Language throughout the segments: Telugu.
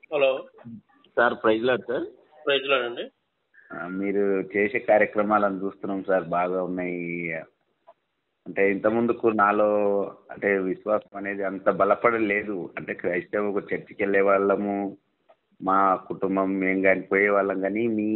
హలో సార్ ప్రైజ్ లాడ్ సార్ ప్రైజ్ అండి ఆ, మీరు చేసే కార్యక్రమాలను చూస్తున్నాం సార్ బాగా ఉన్నాయి అంటే ఇంతకుముందుకు నాలో అంటే విశ్వాసం అనేది అంత బలపడలేదు అంటే క్రైస్తవ ఒక చర్చికి వెళ్ళే వాళ్ళము మా కుటుంబం మేము కానీ పోయే వాళ్ళం కానీ మీ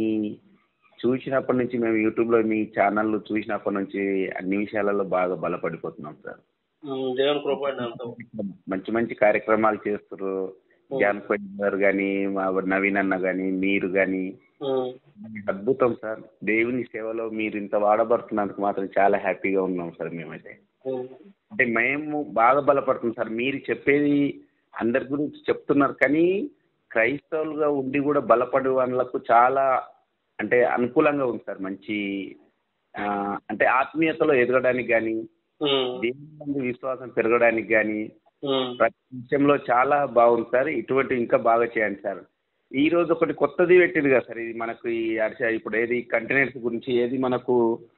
చూసినప్పటి నుంచి మేము యూట్యూబ్లో మీ ఛానల్ చూసినప్పటి నుంచి అన్ని విషయాలలో బాగా బలపడిపోతున్నాం సార్ ఉమ్, దేవుని కృప అండి అంతా మంచి మంచి కార్యక్రమాలు చేస్తారు జానపడ్ గారు కానీ మా నవీన్ అన్న కానీ మీరు కానీ ఉమ్, అద్భుతం సార్ దేవుని సేవలో మీరు ఇంత వాడబడుతున్నందుకు మాత్రం చాలా హ్యాపీగా ఉన్నాం సార్ మేమైతే ఉమ్, అంటే మేము బాగా బలపడుతున్నాం సార్ మీరు చెప్పేది అందరి గురించి చెప్తున్నారు కానీ క్రైస్తవులుగా ఉండి కూడా బలపడే వాళ్ళకు చాలా అంటే అనుకూలంగా ఉంది సార్ మంచి ఆ, అంటే ఆత్మీయతలో ఎదగడానికి కానీ ఉమ్, దేవుని మంది విశ్వాసం పెరగడానికి కానీ ఉమ్, ప్రతి విషయంలో చాలా బాగుంది సార్ ఇటువంటి ఇంకా బాగా చేయండి సార్ ఈ రోజు ఒకటి కొత్తది పెట్టింది కదా సార్ ఇది మనకు ఈ అరిస ఇప్పుడు ఏది కంటైనర్స్ గురించి ఏది మనకు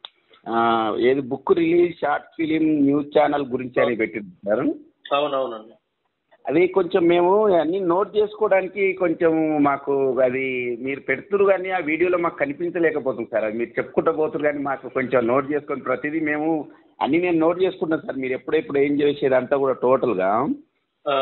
ఆ, ఏది book release short film news channel గురించి అని పెట్టింది సార్ అవునవునండి అది కొంచెం మేము అన్ని నోట్ చేసుకోవడానికి కొంచెం మాకు అది మీరు పెడుతురు కానీ ఆ వీడియోలో మాకు కనిపించలేకపోతుంది సార్ అది మీరు చెప్పుకుంటూ పోతురు కానీ మాకు కొంచెం నోట్ చేసుకొని ప్రతిదీ మేము అన్ని నేను నోట్ చేసుకుంటాను సార్ మీరు ఎప్పుడెప్పుడు ఏం చేసేది అంతా కూడా టోటల్గా ఆ,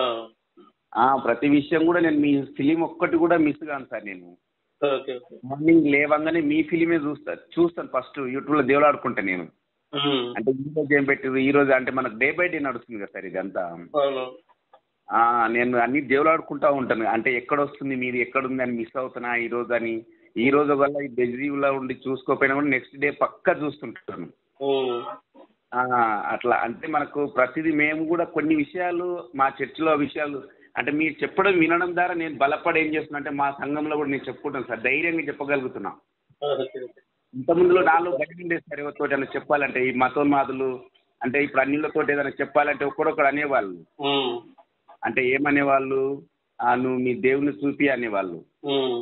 ఆ, ప్రతి విషయం కూడా నేను మీ ఫిలిం ఒక్కటి కూడా మిస్ కాను సార్ నేను ఓకే ఓకే మార్నింగ్ లేవంగానే మీ ఫిలిమే చూస్తా చూస్తాను ఫస్ట్ యూట్యూబ్లో దేవులాడుకుంటా నేను ఉమ్, అంటే ఈ రోజు ఏం పెట్టింది ఈ రోజు అంటే మనకు డే బై డే నడుస్తుంది కదా సార్ ఇదంతా అవును ఆ, నేను అన్ని దేవులాడుకుంటా ఉంటాను అంటే ఎక్కడ వస్తుంది మీది ఎక్కడ ఉంది అని మిస్ అవుతున్నా ఈ రోజు అని ఈ రోజు వల్ల ఈ బిజీలో ఉండి చూసుకోకపోయినా కూడా నెక్స్ట్ డే పక్కా చూస్తుంటాను ఉమ్, ఆ, అట్లా అంటే మనకు ప్రతిదీ మేము కూడా కొన్ని విషయాలు మా చర్చిలో విషయాలు అంటే మీరు చెప్పడం వినడం ద్వారా నేను బలపడి ఏం చేస్తున్నా అంటే మా సంఘంలో కూడా నేను చెప్పుకుంటాను సార్ ధైర్యంగా చెప్పగలుగుతున్నా ఓకే ఓకే ఇంతకుముందులో నాలో భయం ఉండేది సార్ ఎవరితో ఏదైనా చెప్పాలంటే ఈ మతోన్మాదులు అంటే ఇప్పుడు అన్నిళ్ళతో ఏదైనా చెప్పాలంటే ఒక్కడొక్కడు అనేవాళ్ళు ఉమ్, అంటే ఏమనేవాళ్ళు ఆ, నువ్వు మీ దేవుని చూపి అనేవాళ్ళు ఉమ్,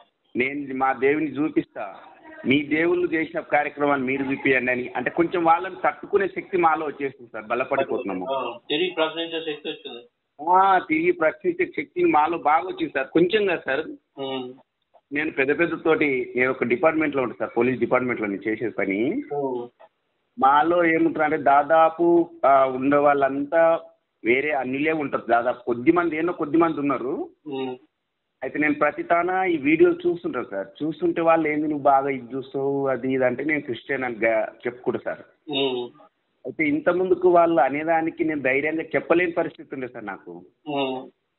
నేను మా దేవుని చూపిస్తా మీ దేవుళ్ళు చేసిన కార్యక్రమాన్ని మీరు చూపియండి అని అంటే కొంచెం వాళ్ళని తట్టుకునే శక్తి మాలో వచ్చేస్తుంది సార్ బలపడిపోతున్నాము ఆ, తిరిగి ప్రశ్నించే శక్తి వచ్చింది ఆ, తిరిగి ప్రశ్నించే శక్తి మాలో బాగా వచ్చింది సార్ కొంచెం కదా సార్ ఉమ్, నేను పెద్ద పెద్ద తోటి నేను ఒక డిపార్ట్మెంట్లో ఉంటాను సార్ పోలీస్ డిపార్ట్మెంట్లో నేను చేసే పని ఉమ్, మాలో ఏముంటారు అంటే దాదాపు ఆ, ఉండే వాళ్ళంతా వేరే అన్నిలే ఉంటారు దాదాపు కొద్ది మంది ఏమో కొద్ది మంది ఉన్నారు ఉమ్, అయితే నేను ప్రతి తాన ఈ వీడియోలు చూస్తుంటాను సార్ చూస్తుంటే వాళ్ళు ఏంది నువ్వు బాగా ఇది చూస్తావు అది ఇది అంటే నేను క్రిస్టియన్ అని గా- చెప్పుకుంటా సార్ ఉమ్, అయితే ఇంత ముందుకు వాళ్ళు అనేదానికి నేను ధైర్యంగా చెప్పలేని పరిస్థితి ఉండే సార్ నాకు ఉమ్,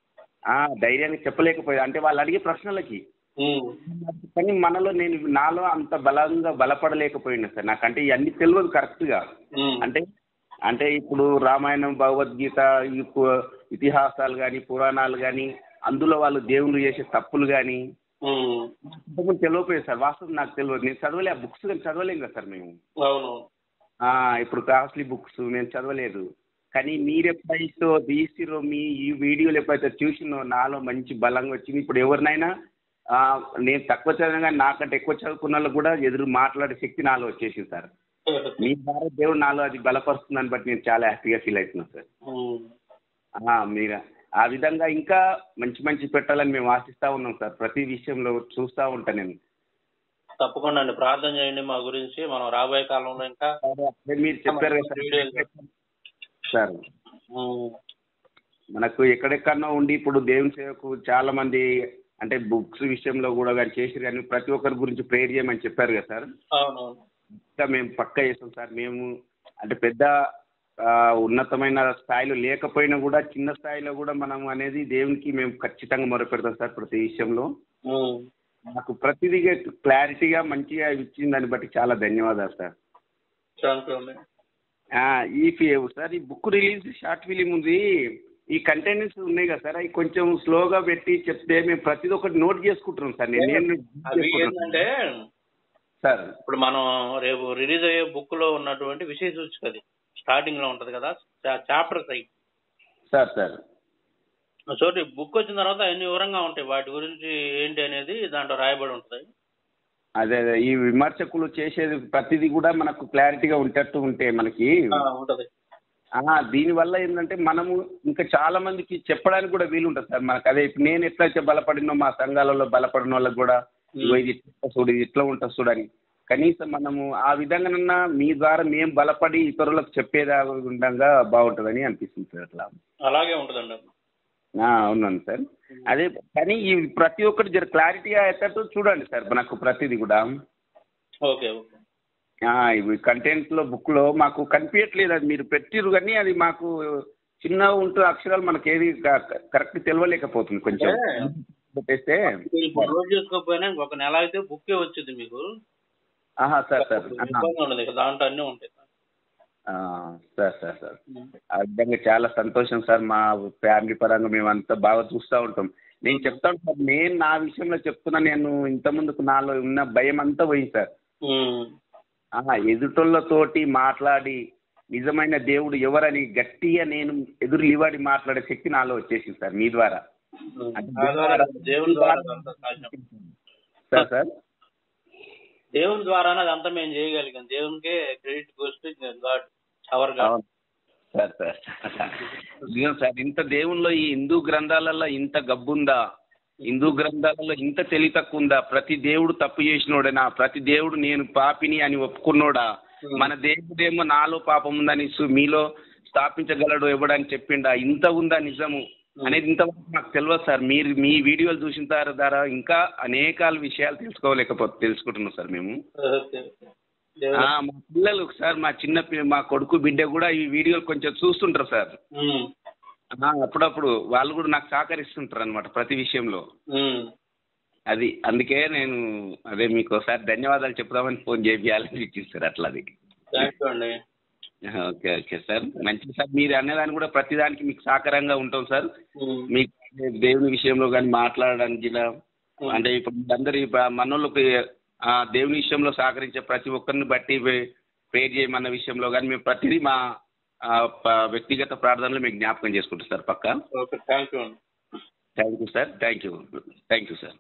ఆ, ధైర్యంగా చెప్పలేకపోయా అంటే వాళ్ళు అడిగే ప్రశ్నలకి ఉమ్, కానీ మనలో నేను నాలో అంత బలంగా బలపడలేకపోయినా సార్ నాకంటే ఇవన్నీ తెలియదు కరెక్ట్గా ఉమ్, అంటే అంటే ఇప్పుడు రామాయణం భగవద్గీత ఈ పు- ఇతిహాసాలు కానీ పురాణాలు కానీ అందులో వాళ్ళు దేవుళ్ళు చేసే తప్పులు కానీ ఉమ్, ఇంతకుముందు తెలియపోయేది సార్ వాస్తవం నాకు తెలియదు నేను చదవలే ఆ బుక్స్ కానీ చదవలేం కదా సార్ మేము అవును ఆ, ఇప్పుడు కాస్ట్లీ బుక్స్ నేను చదవలేదు కానీ మీరు ఎప్పుడైతే తీసిరో మీ ఈ వీడియోలు ఎప్పుడైతే చూసినో నాలో మంచి బలంగా వచ్చింది ఇప్పుడు ఎవరినైనా ఆ, నేను తక్కువ చదివినా కానీ నాకంటే ఎక్కువ చదువుకున్న వాళ్ళకు కూడా ఎదురు మాట్లాడే శక్తి నాలో వచ్చేసింది సార్ మీ ద్వారా దేవుడు నాలో అది బలపరుస్తుందని బట్టి నేను చాలా హ్యాపీగా ఫీల్ అవుతున్నాను సార్ ఉమ్, ఆ, మీరు ఆ విధంగా ఇంకా మంచి మంచి పెట్టాలని మేము ఆశిస్తూ ఉన్నాం సార్ ప్రతి విషయంలో చూస్తూ ఉంటాను నేను తప్పకుండా అండి ప్రార్థన చేయండి మా గురించి మనం రాబోయే కాలంలో ఇంకా అదే మీరు చెప్పారు కదా సార్ సార్ ఉమ్, మనకు ఎక్కడెక్కడో ఉండి ఇప్పుడు దేవుని సేవకు చాలా మంది అంటే బుక్స్ విషయంలో కూడా కానీ చేసి కానీ ప్రతి ఒక్కరి గురించి ప్రేయర్ చేయమని చెప్పారు కదా సార్ అవునవును ఇంకా మేము పక్కా చేస్తాం సార్ మేము అంటే పెద్ద ఆ, ఉన్నతమైన స్థాయిలో లేకపోయినా కూడా చిన్న స్థాయిలో కూడా మనం అనేది దేవునికి మేము ఖచ్చితంగా మొరపెడతాం సార్ ప్రతి విషయంలో ఉమ్, నాకు ప్రతిదీ క్లారిటీగా మంచిగా ఇచ్చిన దాన్ని బట్టి చాలా ధన్యవాదాలు సార్ థ్యాంక్ యూ అండి ఆ, ఈ ఫి- సార్ ఈ బుక్ రిలీజ్ షార్ట్ ఫిలిం ఉంది ఈ కంటైనర్స్ ఉన్నాయి కదా సార్ అవి కొంచెం స్లోగా పెట్టి చెప్తే మేము ప్రతిదీ ఒకటి నోట్ చేసుకుంటున్నాం సార్ నేను నేను అవి చేసుకుంటున్నాను. ఏంటంటే సార్ ఇప్పుడు మనం రేపు రిలీజ్ అయ్యే బుక్ లో ఉన్నటువంటి విషయ సూచిక అది స్టార్టింగ్ లో ఉంటది కదా చాప్టర్ సైట్ సార్ సార్ చోటి బుక్ వచ్చిన తర్వాత అన్ని వివరంగా ఉంటాయి వాటి గురించి ఏంటి అనేది దాంట్లో రాయబడి ఉంటుంది అదే అదే ఈ విమర్శకులు చేసేది ప్రతిదీ కూడా మనకు క్లారిటీగా ఉంటట్టు ఉంటే మనకి ఆ, ఉంటది ఆ, దీనివల్ల ఏంటంటే మనము ఇంకా చాలా మందికి చెప్పడానికి కూడా వీలుంటుంది సార్ మనకు అదే ఇప్పుడు నేను ఎట్లయితే బలపడినో మా సంఘాలలో బలపడిన వాళ్ళకి కూడా ఇగో ఇది ఇట్లా చూడు ఇది ఇట్లా ఉంటుంది చూడని కనీసం మనము ఆ విధంగానన్నా మీ ద్వారా మేము బలపడి ఇతరులకు చెప్పేదా ఉండగా బాగుంటుందని అనిపిస్తుంది సార్ అట్లా అలాగే ఉంటుందండి ఆ, అవునండి సార్ అదే కానీ ఈ ప్రతి ఒక్కటి జర క్లారిటీగా అయ్యేటట్టు చూడండి సార్ మనకు ప్రతిదీ కూడా ఓకే ఓకే ఆ, ఇవి కంటెంట్లో బుక్లో మాకు కనిపించట్లేదు అది మీరు పెట్టిరు కానీ అది మాకు చిన్నగా ఉంటూ అక్షరాలు మనకి ఏది కరెక్ట్ తెలియలేకపోతుంది కొంచెం అంటే పెట్టేస్తే మీరు ఇప్పుడు రోజు చేసుకోకపోయినా ఇంకొక నెల అయితే బుక్కే వచ్చింది మీకు ఆహా సార్ సార్ ఆహా. ఇబ్బంది ఉండదు ఇక దాంట్లో అన్నీ ఉంటాయి ఆ, సార్ సార్ సార్ ఆ విధంగా చాలా సంతోషం సార్ మా ఫ్యామిలీ పరంగా మేము అంతా బాగా చూస్తూ ఉంటాం నేను చెప్తాను సార్ నేను నా విషయంలో చెప్తున్నా నేను ఇంత ముందుకు నాలో ఉన్న భయం అంతా పోయింది సార్ ఉమ్. ఆహా, ఎదుటోళ్ళతోటి మాట్లాడి నిజమైన దేవుడు ఎవరని గట్టిగా నేను ఎదురు లివాడి మాట్లాడే శక్తి నాలో వచ్చేసింది సార్ మీ ద్వారా ఆ ద్వారా దేవుని ద్వారా అదంతా సాధ్యం సార్ సార్ దేవుని ద్వారానే అదంతా మేము చేయగలిగాం దేవునికే credit goes God our God అవును సార్ సార్ నిజం సార్ ఇంత దేవుల్లో ఈ హిందూ గ్రంథాలలో ఇంత గబ్బుందా హిందూ గ్రంథాలలో ఇంత తెలివి తక్కువ ఉందా ప్రతి దేవుడు తప్పు చేసినోడేనా ప్రతి దేవుడు నేను పాపిని అని ఒప్పుకున్నోడా మన దేవుడేమో నాలో పాపం ఉందని సు- మీలో స్థాపించగలడు ఎవడని చెప్పిండా ఇంత ఉందా నిజము అనేది ఇంతవరకు నాకు తెలియదు సార్ మీరు మీ వీడియోలు చూసిన తర్వా- ద్వారా ఇంకా అనేకాల విషయాలు తెలుసుకోలేకపోతే తెలుసుకుంటున్నాం సార్ మేము ఓకే ఓకే. దేవుడు ఆ, మా పిల్లలు సార్ మా చిన్న పి- మా కొడుకు బిడ్డ కూడా ఈ వీడియోలు కొంచెం చూస్తుంటారు సార్ ఉమ్. ఆ, అప్పుడప్పుడు వాళ్ళు కూడా నాకు సహకరిస్తుంటారు అనమాట ప్రతి విషయంలో ఉమ్. అది అందుకే నేను అదే మీకు ఒకసారి ధన్యవాదాలు చెప్దామని ఫోన్ చేయాలనిపించింది సార్ అట్లా అది థ్యాంక్ యూ అండి ఓకే ఓకే సార్ మంచిది సార్ మీరు అనేదాన్ని కూడా ప్రతిదానికి మీకు సహకారంగా ఉంటాం సార్ ఉమ్. మీకు దేవుని విషయంలో కానీ మాట్లాడడానికి ఇలా అంటే ఇప్పుడు అందరి మనోళ్ళకి ఆ, దేవుని విషయంలో సహకరించే ప్రతి ఒక్కరిని బట్టి ప్రేర్ చేయమన్న విషయంలో కానీ మేము ప్రతిదీ మా ఆ, ప- వ్యక్తిగత ప్రార్థనలు మీకు జ్ఞాపకం చేసుకుంటాం సార్ పక్క ఓకే థ్యాంక్ యూ అండి thank you sir thank you thank you sir